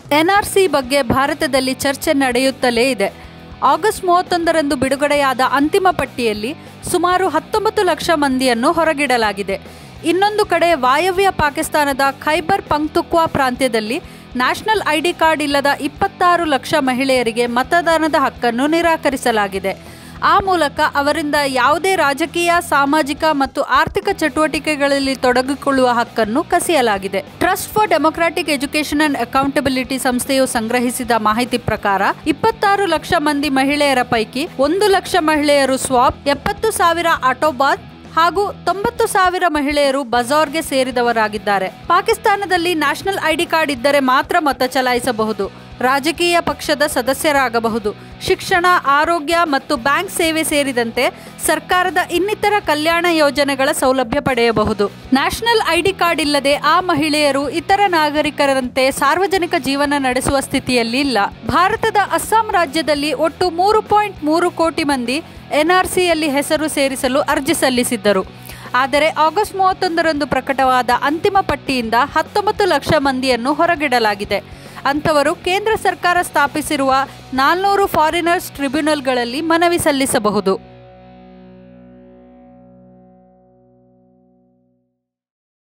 NRC ಬಗ್ಗೆ ಭಾರತದಲ್ಲಿ ಚರ್ಚೆ ನಡೆಯುತ್ತಲೇ ಇದೆ ಆಗಸ್ಟ್ ಮೂವತ್ತೊಂದರಂದು ಬಿಡುಗಡೆಯಾದ ಅಂತಿಮ ಪಟ್ಟಿಯಲ್ಲಿ ಸುಮಾರು ಹತ್ತೊಂಬತ್ತು ಲಕ್ಷ ಮಂದಿಯನ್ನು ಹೊರಗಿಡಲಾಗಿದೆ ಇನ್ನೊಂದು ಕಡೆ ವಾಯವ್ಯ ಪಾಕಿಸ್ತಾನದ ಖೈಬರ್ ಪಂಕ್ತುಕ್ವಾ ಪ್ರಾಂತ್ಯದಲ್ಲಿ ನ್ಯಾಷನಲ್ ಐಡಿ ಕಾರ್ಡ್ ಇಲ್ಲದ ಇಪ್ಪತ್ತಾರು ಲಕ್ಷ ಮಹಿಳೆಯರಿಗೆ ಮತದಾನದ ಹಕ್ಕನ್ನು ನಿರಾಕರಿಸಲಾಗಿದೆ ಆ ಮೂಲಕ ಅವರಿಂದ ಯಾವುದೇ ರಾಜಕೀಯ ಸಾಮಾಜಿಕ ಮತ್ತು ಆರ್ಥಿಕ ಚಟುವಟಿಕೆಗಳಲ್ಲಿ ತೊಡಗಿಕೊಳ್ಳುವ ಹಕ್ಕನ್ನು ಕಸಿಯಲಾಗಿದೆ trust for democratic education and accountability ಸಂಸ್ಥೆಯು ಸಂಗ್ರಹಿಸಿದ ಮಾಹಿತಿ ಪ್ರಕಾರ ಇಪ್ಪತ್ತಾರು ಲಕ್ಷ ಮಂದಿ ಮಹಿಳೆಯರ ಪೈಕಿ ಒಂದು ಲಕ್ಷ ಮಹಿಳೆಯರು ಸ್ವಾಪ್ ಎಪ್ಪತ್ತು ಸಾವಿರ ಆಟೋಬಾತ್ ಹಾಗೂ ತೊಂಬತ್ತು ಸಾವಿರ ಮಹಿಳೆಯರು ಬಜಾರ್ಗೆ ಸೇರಿದವರಾಗಿದ್ದಾರೆ ಪಾಕಿಸ್ತಾನದಲ್ಲಿ ನ್ಯಾಷನಲ್ ಐಡಿ ಕಾರ್ಡ್ ಇದ್ದರೆ ಮಾತ್ರ ಮತ ಚಲಾಯಿಸಬಹುದು ರಾಜಕೀಯ ಪಕ್ಷದ ಸದಸ್ಯರಾಗಬಹುದು ಶಿಕ್ಷಣ ಆರೋಗ್ಯ ಮತ್ತು ಬ್ಯಾಂಕ್ ಸೇವೆ ಸೇರಿದಂತೆ ಸರ್ಕಾರದ ಇನ್ನಿತರ ಕಲ್ಯಾಣ ಯೋಜನೆಗಳ ಸೌಲಭ್ಯ ಪಡೆಯಬಹುದು ನ್ಯಾಷನಲ್ ಐಡಿ ಕಾರ್ಡ್ ಇಲ್ಲದೆ ಆ ಮಹಿಳೆಯರು ಇತರ ನಾಗರಿಕರಂತೆ ಸಾರ್ವಜನಿಕ ಜೀವನ ನಡೆಸುವ ಸ್ಥಿತಿಯಲ್ಲಿ ಇಲ್ಲ ಭಾರತದ ಅಸ್ಸಾಂ ರಾಜ್ಯದಲ್ಲಿ ಒಟ್ಟು ಮೂರು ಪಾಯಿಂಟ್ ಮೂರು ಕೋಟಿ ಮಂದಿ ಎನ್ಆರ್ಸಿಯಲ್ಲಿ ಹೆಸರು ಸೇರಿಸಲು ಅರ್ಜಿ ಸಲ್ಲಿಸಿದ್ದರು ಆದರೆ ಆಗಸ್ಟ್ ಮೂವತ್ತೊಂದರಂದು ಪ್ರಕಟವಾದ ಅಂತಿಮ ಪಟ್ಟಿಯಿಂದ ಹತ್ತೊಂಬತ್ತು ಲಕ್ಷ ಮಂದಿಯನ್ನು ಹೊರಗಿಡಲಾಗಿದೆ ಅಂಥವರು ಕೇಂದ್ರ ಸರ್ಕಾರ ಸ್ಥಾಪಿಸಿರುವ ನಾಲ್ನೂರು ಫಾರಿನರ್ಸ್ ಟ್ರಿಬ್ಯುನಲ್ಗಳಲ್ಲಿ ಮನವಿ ಸಲ್ಲಿಸಬಹುದು